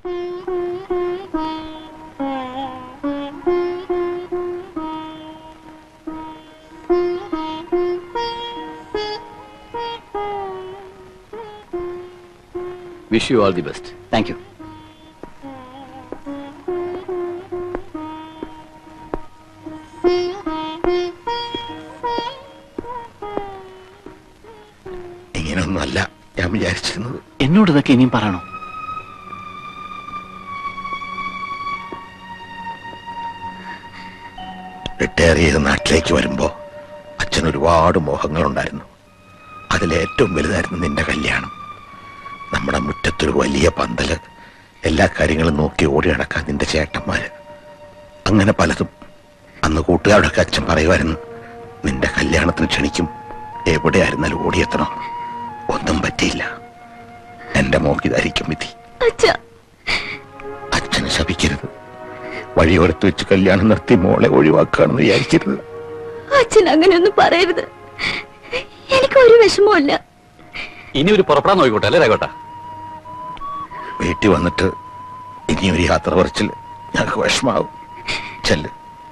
Wish you all the best thank you ഇങ്ങനെയൊന്നുമല്ല ഞാൻ വിചാരിച്ചിരുന്നത് എന്നോട് ഇതൊക്കെ ഇനിയും പറയണോ റിട്ടയർ ചെയ്ത് നാട്ടിലേക്ക് വരുമ്പോ അച്ഛൻ ഒരുപാട് മോഹങ്ങളുണ്ടായിരുന്നു അതിലേറ്റവും വലുതായിരുന്നു നിന്റെ കല്യാണം നമ്മുടെ മുറ്റത്തൊരു വലിയ പന്തല് എല്ലാ കാര്യങ്ങളും നോക്കി ഓടി നടക്കാൻ നിന്റെ ചേട്ടന്മാര് അങ്ങനെ പലതും അന്ന് കൂട്ടുകാരോടൊക്കെ അച്ഛൻ പറയുമായിരുന്നു നിന്റെ കല്യാണത്തിന് ക്ഷണിക്കും എവിടെയായിരുന്നാലും ഓടിയെത്തണം ഒന്നും പറ്റിയില്ല എന്റെ മോക്കിതായിരിക്കും വിധി അച്ഛാ അച്ഛനെ ശപിക്കരുത് വഴിയോരത്ത് വെച്ച് കല്യാണം നിർത്തി മോളെ ഒഴിവാക്കുകയാണെന്ന് വിചാരിക്കരുത് അച്ഛൻ അങ്ങനെയൊന്നും പറയരുത് എനിക്ക് ഒരു വിഷമവുമില്ല ഇനി ഒരു പുറപ്പെടാൻ നോക്കിക്കോട്ടെ അല്ലേ രാഘവട്ട വീട്ടിൽ വന്നിട്ട് ഇനി ഒരു യാത്ര പറച്ചിൽ ഞങ്ങൾക്ക് വിഷമാവും ചെല്ല്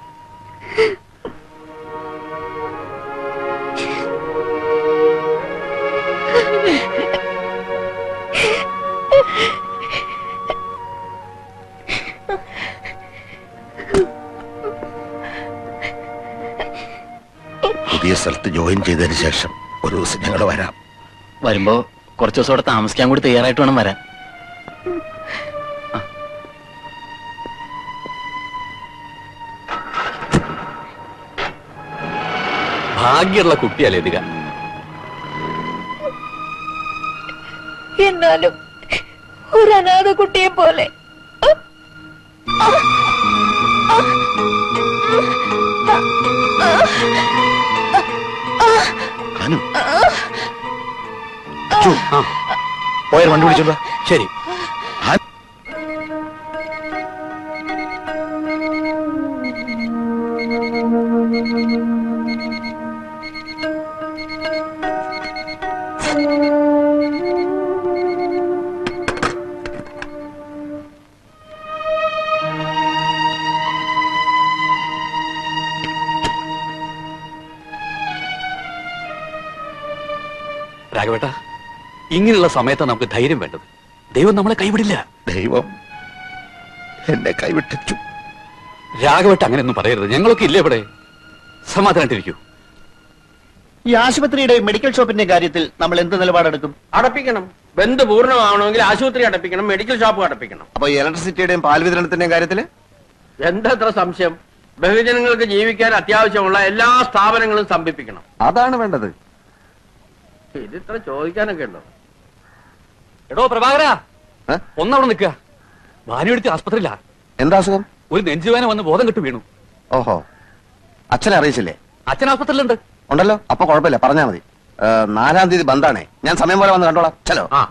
പുതിയ സ്ഥലത്ത് ജോയിൻ ചെയ്തതിന് ശേഷം ഒരു ദിവസം ഞങ്ങൾ വരാം വരുമ്പോ കുറച്ച് ദിവസം അവിടെ താമസിക്കാൻ കൂടി തയ്യാറായിട്ട് വേണം വരാൻ ഭാഗ്യമുള്ള കുട്ടിയല്ലേ ഇതിക എന്നാലും ഒരു അനാഥ കുട്ടിയെ പോലെ അനു അച്ചു, പോയ വണ്ടി വിളിച്ചോണ്ടോ ശരി രാഘവേട്ട ഇങ്ങനെയുള്ള സമയത്താണ് നമുക്ക് ധൈര്യം വേണ്ടത് ദൈവം നമ്മളെ കൈവിടില്ല ദൈവം എന്നെ കൈവിട്ടു രാഘവട്ട അങ്ങനെയൊന്നും പറയരുത് ഞങ്ങളൊക്കെ ഇല്ലേ ഇവിടെ സമാധാനായിട്ടിരിക്കൂ ഈ ആശുപത്രിയുടെ മെഡിക്കൽ ഷോപ്പിന്റെ കാര്യത്തിൽ നമ്മൾ എന്ത് നിലപാടെടുക്കും അടപ്പിക്കണം ബന്ധു പൂർണ്ണമാവണമെങ്കിൽ ആശുപത്രി അടപ്പിക്കണം മെഡിക്കൽ ഷോപ്പ് അടപ്പിക്കണം അപ്പൊ ഈ ഇലക്ട്രിസിറ്റിയുടെയും പാൽ വിതരണത്തിന്റെയും കാര്യത്തില് എന്തത്ര സംശയം ബഹുജനങ്ങൾക്ക് ജീവിക്കാൻ അത്യാവശ്യമുള്ള എല്ലാ സ്ഥാപനങ്ങളും സ്തംഭിപ്പിക്കണം അതാണ് വേണ്ടത് ഇത് ഇത്ര ചോദിക്കാനൊക്കെ ഉണ്ടോ എടോ പ്രഭാകര ഏ? ഒന്നവിടെ നിൽക്കുക ഭാനുവെടുത്ത് ആസ്പത്രിയില്ല എന്താ അസുഖം ഒരു നെഞ്ചുവേന വന്ന് ബോധം കെട്ട് വീണു ഓഹോ അച്ഛനെ അറിയിച്ചില്ലേ അച്ഛൻ ആസ്പത്രിയിലുണ്ട് ഉണ്ടല്ലോ അപ്പൊ കുഴപ്പമില്ല പറഞ്ഞാ മതി ഏ, നാലാം തീയതി ബന്ധാണേ ഞാൻ സമയം പോലെ വന്ന് കണ്ടോളാം ചലോ ആ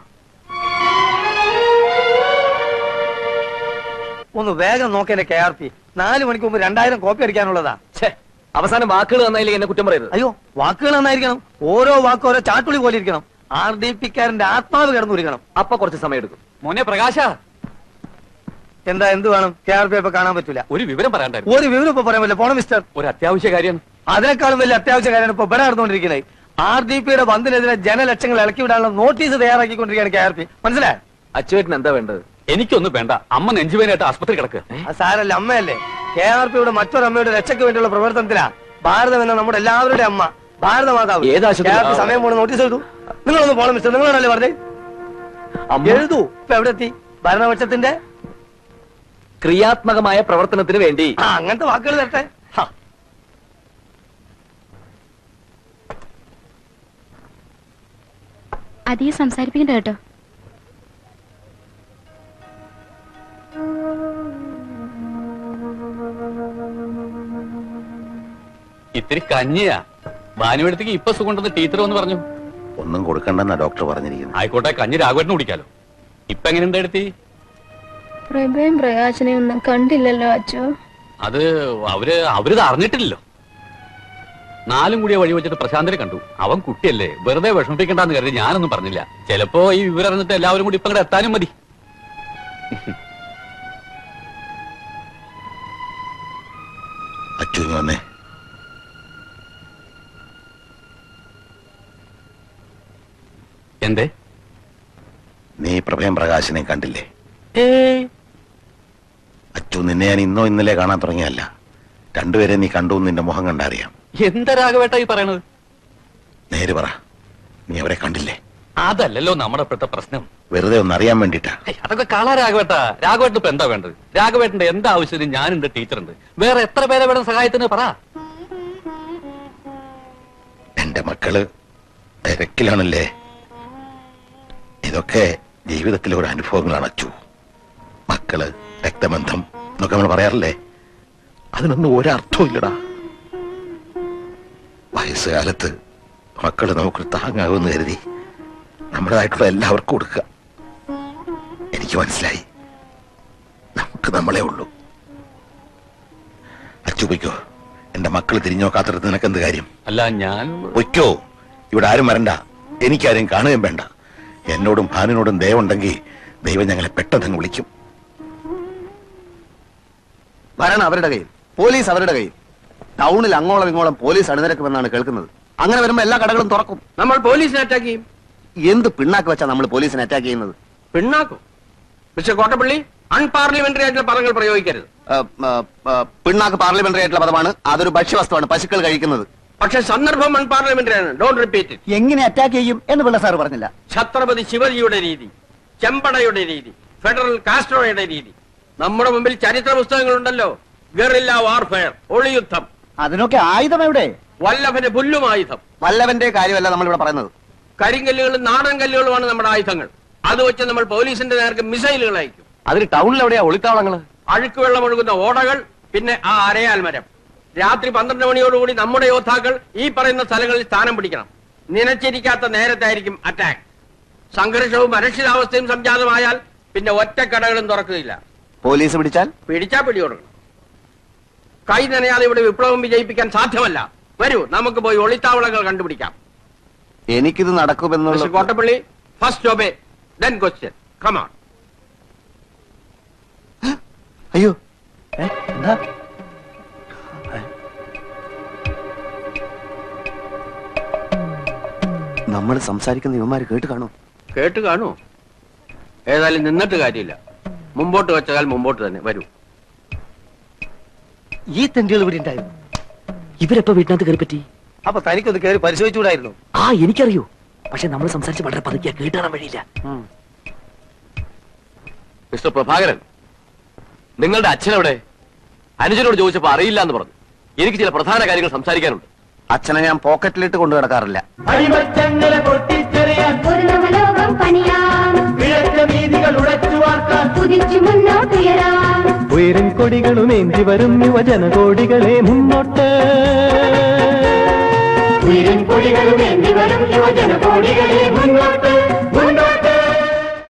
ഒന്ന് വേഗം നോക്കേണ്ട കെ ആർ പി നാല് മണിക്ക് മുമ്പ് രണ്ടായിരം കോപ്പി അടിക്കാനുള്ളതാ അവസാനം വാക്കുകൾ തന്നതിലേക്ക് എന്നെ കുറ്റം പറയരുത് അയ്യോ വാക്കുകൾ നന്നായിരിക്കണം ഓരോ വാക്കും ഓരോ ചാട്ടുളി പോലെ ഇരിക്കണം ആർ ഡി പിക്കാരന്റെ ആത്മാവ് കിടന്നുരിക്കണം അപ്പൊ കുറച്ച് സമയം എടുക്കും മോനെ പ്രകാശ എന്താ എന്ത് വേണം കെ ആർ പി ഇപ്പൊ കാണാൻ പറ്റൂല ഒരു വിവരം പറയാണ്ടായിരുന്നു ഒരു വിവരം ഇപ്പൊ പറയാൻ പറ്റില്ല പോണം മിസ്റ്റർ ഒരു അത്യാവശ്യ കാര്യം അതിനേക്കാളും വലിയ അത്യാവശ്യ കാര്യമാണ് ഇപ്പൊ ഇവിടെ നടന്നുകൊണ്ടിരിക്കുന്നത് ആർ ഡി പിയുടെ ബന്ധിനെതിരെ ജനലക്ഷങ്ങൾ ഇളക്കി വിടാനുള്ള നോട്ടീസ് തയ്യാറാക്കിക്കൊണ്ടിരിക്കുകയാണ് കെ ആർ പി മനസ്സിലായി അച്ചുവേട്ടൻ എന്താ വേണ്ടത് എനിക്കൊന്നും വേണ്ട അമ്മ നെഞ്ചുവേനായിട്ട് ആസ്പത്രി കിടക്കുക ആ സാരല്ല അമ്മയല്ലേ കെ ആർ പിയുടെ മറ്റൊരു അമ്മയുടെ രക്ഷയ്ക്ക് വേണ്ടിയുള്ള പ്രവർത്തനത്തിലാ ഭാരതം എന്ന നമ്മുടെ എല്ലാവരുടെ അമ്മ ഭാരത മാതാവ് ഏത് ആശുപത്രി? KRP സമയം പോണ നോട്ടീസ് എഴുതൂ നിങ്ങളൊന്ന് പോണം മിസ്റ്റർ നിങ്ങളാണല്ലേ പറഞ്ഞേ എഴുതൂ ഇപ്പൊ എവിടെ എത്തി ഭരണപക്ഷത്തിന്റെ ക്രിയാത്മകമായ പ്രവർത്തനത്തിന് വേണ്ടി ആ അങ്ങനത്തെ വാക്കുകൾ തരട്ടെ ഹാ. അധികം സംസാരിപ്പിക്കണ്ട കേട്ടോ ഇത്തിരി കഞ്ഞിയാ ഭാനുവെടുത്തേക്ക് ഇപ്പൊ സുഖമുണ്ടെന്ന് ടീച്ചർ വന്ന് പറഞ്ഞു ഒന്നും കൊടുക്കണ്ടെന്നാ ഡോക്ടർ പറഞ്ഞിരിക്കുന്നത് ആയിക്കോട്ടെ കഞ്ഞി രാഘവേട്ടന് കുടിക്കാലോ ഇപ്പൊ എങ്ങനെയുണ്ട് എടുത്തി പ്രഭയും പ്രകാശനെയും ഒന്നും കണ്ടില്ലല്ലോ അച്ചോ അത് അവര് അവരിത് അറിഞ്ഞിട്ടില്ലല്ലോ നാലും കൂടിയ വഴി വെച്ചിട്ട് പ്രശാന്തനെ കണ്ടു അവൻ കുട്ടിയല്ലേ വെറുതെ വിഷമിപ്പിക്കണ്ടെന്ന് കരുതി ഞാനൊന്നും പറഞ്ഞില്ല ചിലപ്പോ ഈ വിവരം അറിഞ്ഞിട്ട് എല്ലാവരും കൂടി ഇപ്പൊ ഇങ്ങോട്ട് എത്താനും മതി അച്ചു ഇങ്ങ് വന്നേ എന്തേ നീ പ്രഭയം പ്രകാശനെ കണ്ടില്ലേ ഏയ് അച്ചു നിന്നെ ഞാൻ ഇന്നോ ഇന്നലെ കാണാൻ തുടങ്ങിയല്ല രണ്ടുപേരെ നീ കണ്ടു എന്ന് നിന്റെ മുഖം കണ്ടറിയാം എന്താ രാഘവേട്ട ഈ പറയണത് നേര് പറ നീ അവരെ കണ്ടില്ലേ അതല്ലല്ലോ നമ്മുടെ ഇപ്പോഴത്തെ പ്രശ്നം വെറുതെ ഒന്ന് അറിയാൻ വേണ്ടിട്ടാ ഹേയ്, അതൊക്കെ കള രാഘവേട്ട രാഘവേട്ടൻ ഇപ്പൊ എന്താ വേണ്ടത് രാഘവേട്ടന്റെ എന്താ ആവശ്യത്തിന് ഞാനുണ്ട് ടീച്ചറുണ്ട് വേറെ എത്ര പേരെ വേണം സഹായത്തിന് പറ എന്റെ മക്കള് തിരക്കിലാണല്ലേ ഇതൊക്കെ ജീവിതത്തിലെ ഒരു അനുഭവങ്ങളാണ് അച്ചു മക്കള് രക്തബന്ധം എന്നൊക്കെ നമ്മൾ പറയാറില്ലേ അതിനൊന്നും ഒരർത്ഥവും ഇല്ലടാ വയസ്സുകാലത്ത് മക്കള് നമുക്ക് താങ്ങാകുമെന്ന് കരുതി നമ്മുടേതായിട്ടുള്ള എല്ലാവർക്കും കൊടുക്കുക എനിക്ക് മനസ്സിലായി നമുക്ക് നമ്മളെ ഉള്ളൂ അച്ചു പൊയ്ക്കോ എന്റെ മക്കള് തിരിഞ്ഞു നോക്കാത്തടത്ത് നിനക്ക് എന്ത് കാര്യം അല്ല ഞാൻ പൊയ്ക്കോ ഇവിടെ ആരും വരണ്ട എനിക്കാരും കാണുകയും വേണ്ട എന്നോടും ഭാനുവിനോടും ദയവുണ്ടെങ്കിൽ ദൈവം ഞങ്ങളെ പെട്ടെന്ന് വിളിക്കും ഭരണം അവരുടെ കയ്യിൽ പോലീസ് അവരുടെ കയ്യിൽ ടൗണിൽ അങ്ങോളം ഇങ്ങോളം പോലീസ് അണിനിരക്കുമെന്നാണ് കേൾക്കുന്നത് അങ്ങനെ വരുമ്പോ എല്ലാ കടകളും തുറക്കും നമ്മൾ പോലീസിനെ അറ്റാക്ക് ചെയ്യും എന്ത് പിണ്ണാക്ക് വെച്ചാ നമ്മൾ പോലീസിനെ അറ്റാക്ക് ചെയ്യുന്നത് പിണ്ണാക്കും മിസ്റ്റർ കോട്ടപ്പള്ളി അൺപാർലമെന്ററി ആയിട്ടുള്ള പദങ്ങൾ പ്രയോഗിക്കരുത് ആ, ആ, ആ, പിണ്ണാക്ക് പാർലമെന്ററി ആയിട്ടുള്ള പദമാണ് അതൊരു ഭക്ഷ്യവസ്തുവാണ് പശുക്കൾ കഴിക്കുന്നത് പക്ഷെ സന്ദർഭം അൺപാർലമെന്ററി ആണ് ഡോണ്ട് റിപ്പീറ്റ് ഇറ്റ് എങ്ങനെ അറ്റാക്ക് ചെയ്യും എന്ന് പിള്ള സാർ പറഞ്ഞില്ല ഛത്രപതി ശിവജിയുടെ രീതി ചെമ്പടയുടെ രീതി ഫെഡറൽ കാസ്ട്രോയുടെ രീതി നമ്മുടെ മുമ്പിൽ ചരിത്ര പുസ്തകങ്ങളുണ്ടല്ലോ ഗറില്ല വാർഫെയർ ഒളിയുദ്ധം അതിനൊക്കെ ആയുധം എവിടെ വല്ലഭന് പുല്ലുമായുധം വല്ലവന്റെ കാര്യമല്ല നമ്മൾ ഇവിടെ പറയുന്നത് കരിങ്കല്ലുകളും നാടൻ കല്ലുകളുമാണ് നമ്മുടെ ആയുധങ്ങൾ അത് വെച്ച് നമ്മൾ പോലീസിന്റെ നേർക്ക് മിസൈലുകൾ അയക്കും അതിന് ടൗണിൽ എവിടെയാ ഒളിത്താവളങ്ങള് അഴുക്ക് വെള്ളം ഒഴുകുന്ന ഓടകൾ പിന്നെ ആ അരയാൽ മരം രാത്രി പന്ത്രണ്ട് മണിയോടുകൂടി നമ്മുടെ യോദ്ധാക്കൾ ഈ പറയുന്ന സ്ഥലങ്ങളിൽ സ്ഥാനം പിടിക്കണം നിലച്ചിരിക്കാത്ത നേരത്തായിരിക്കും അറ്റാക്ക് സംഘർഷവും അരക്ഷിതാവസ്ഥയും സംജാതമായാൽ പിന്നെ ഒറ്റക്കടകളും തുറക്കുകയില്ല പോലീസ് പിടിച്ചാൽ പിടിച്ചാ പിടികൊടുക്കണം കൈ നനയാതെ ഇവിടെ വിപ്ലവം വിജയിപ്പിക്കാൻ സാധ്യമല്ല വരൂ നമുക്ക് പോയി ഒളിത്താവളങ്ങൾ കണ്ടുപിടിക്കാം എനിക്കിത് നടക്കുമെന്നുള്ള mister Kottappally first obey then question come on അയ്യോ എന്താ നമ്മൾ സംസാരിക്കുന്ന യുവമാര് കേട്ട് കാണോ കേട്ട് കാണൂ ഏതായാലും നിന്നിട്ട് കാര്യമില്ല മുമ്പോട്ട് വെച്ചാൽ മുമ്പോട്ട് തന്നെ വരൂ ഈ തെണ്ടികൾ ഇവിടെ ഉണ്ടായിരുന്നു ഇവരെപ്പോ വീട്ടിനകത്ത് കയറി പറ്റി അപ്പൊ തനിക്കൊന്ന് കയറി പരിശോധിച്ചുകൂടായിരുന്നു ആ എനിക്കറിയോ പക്ഷെ നമ്മൾ സംസാരിച്ച് വളരെ പതുക്കിയ കേട്ടാൻ വഴിയില്ല മിസ്റ്റർ പ്രഭാകരൻ നിങ്ങളുടെ അച്ഛനെവിടെ അനുജനോട് ചോദിച്ചപ്പോ അറിയില്ല എന്ന് പറഞ്ഞു എനിക്ക് ചില പ്രധാന കാര്യങ്ങൾ സംസാരിക്കാനുണ്ട് അച്ഛനെ ഞാൻ പോക്കറ്റിലിട്ട് കൊണ്ടു കിടക്കാറില്ല ഒരു നവലോകം പണിയാം കുതിച്ചു മുന്നോട്ടുയരാം ഉയരും കൊടികളുമേന്തി വരും യുവജന കോടികളെ മുന്നോട്ട് ഉയരും കൊടികളുമേന്തി വരും യുവജന കോടികളെ മുന്നോട്ട്